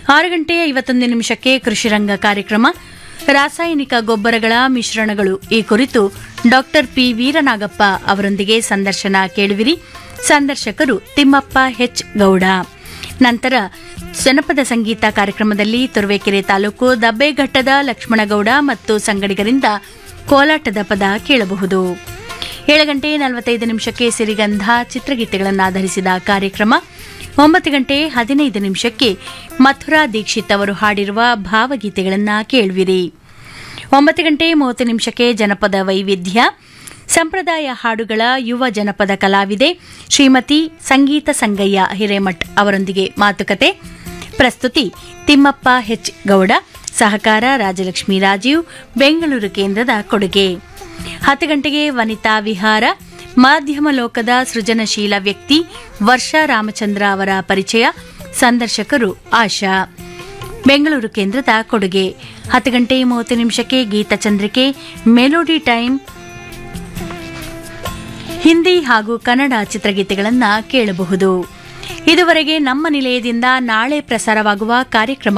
ಆರು ಗಂಟೆ ಐವತ್ತೊಂದು ನಿಮಿಷಕ್ಕೆ ಕೃಷಿರಂಗ ಕಾರ್ಯಕ್ರಮ ರಾಸಾಯನಿಕ ಗೊಬ್ಬರಗಳ ಮಿಶ್ರಣಗಳು ಈ ಕುರಿತು ಡಾಕ್ಟರ್ ಪಿ ವೀರನಾಗಪ್ಪ ಅವರೊಂದಿಗೆ ಸಂದರ್ಶನ ಕೇಳುವಿರಿ ಸಂದರ್ಶಕರು ತಿಮ್ಮಪ್ಪ ಹೆಚ್ ಗೌಡ ನಂತರ ಜನಪದ ಸಂಗೀತ ಕಾರ್ಯಕ್ರಮದಲ್ಲಿ ತುರುವೇಕೆರೆ ತಾಲೂಕು ದಬ್ಬೆಘಟ್ಟದ ಲಕ್ಷ್ಮಣಗೌಡ ಮತ್ತು ಸಂಗಡಿಗರಿಂದ ಕೋಲಾಟದ ಪದ ಕೇಳಬಹುದು ಏಳು ಗಂಟೆ ನಲವತ್ತೈದು ನಿಮಿಷಕ್ಕೆ ಸಿರಿಗಂಧ ಚಿತ್ರಗೀತೆಗಳನ್ನು ಆಧರಿಸಿದ ಕಾರ್ಯಕ್ರಮ ಒಂಬತ್ತು ಗಂಟೆ ಹದಿನೈದು ನಿಮಿಷಕ್ಕೆ ಮಥುರಾ ದೀಕ್ಷಿತ್ ಅವರು ಹಾಡಿರುವ ಭಾವಗೀತೆಗಳನ್ನು ಕೇಳುವಿರಿ ಒಂಬತ್ತು ಗಂಟೆ ಮೂವತ್ತು ನಿಮಿಷಕ್ಕೆ ಜನಪದ ವೈವಿಧ್ಯ ಸಂಪ್ರದಾಯ ಹಾಡುಗಳ ಯುವ ಜನಪದ ಕಲಾವಿದೆ ಶ್ರೀಮತಿ ಸಂಗೀತ ಸಂಗಯ್ಯ ಹಿರೇಮಠ್ ಅವರೊಂದಿಗೆ ಮಾತುಕತೆ ಪ್ರಸ್ತುತಿ ತಿಮ್ಮಪ್ಪ ಹೆಚ್ ಗೌಡ ಸಹಕಾರ ರಾಜಲಕ್ಷ್ಮಿ ರಾಜೀವ್ ಬೆಂಗಳೂರು ಕೇಂದ್ರದ ಕೊಡುಗೆ ಹತ್ತು ಗಂಟೆಗೆ ವನಿತಾ ವಿಹಾರ ಮಾಧ್ಯಮ ಲೋಕದ ಸೃಜನಶೀಲ ವ್ಯಕ್ತಿ ವರ್ಷಾ ರಾಮಚಂದ್ರ ಅವರ ಪರಿಚಯ ಸಂದರ್ಶಕರು ಆಶಾ ಬೆಂಗಳೂರು ಕೇಂದ್ರದ ಕೊಡುಗೆ ಹತ್ತು ಗಂಟೆ ಮೂವತ್ತು ನಿಮಿಷಕ್ಕೆ ಗೀತಚಂದ್ರಿಕೆ ಮೆಲೋಡಿ ಟೈಮ್ ಹಿಂದಿ ಹಾಗೂ ಕನ್ನಡ ಚಿತ್ರಗೀತೆಗಳನ್ನು ಕೇಳಬಹುದು ಇದುವರೆಗೆ ನಮ್ಮ ನಿಲಯದಿಂದ ನಾಳೆ ಪ್ರಸಾರವಾಗುವ ಕಾರ್ಯಕ್ರಮ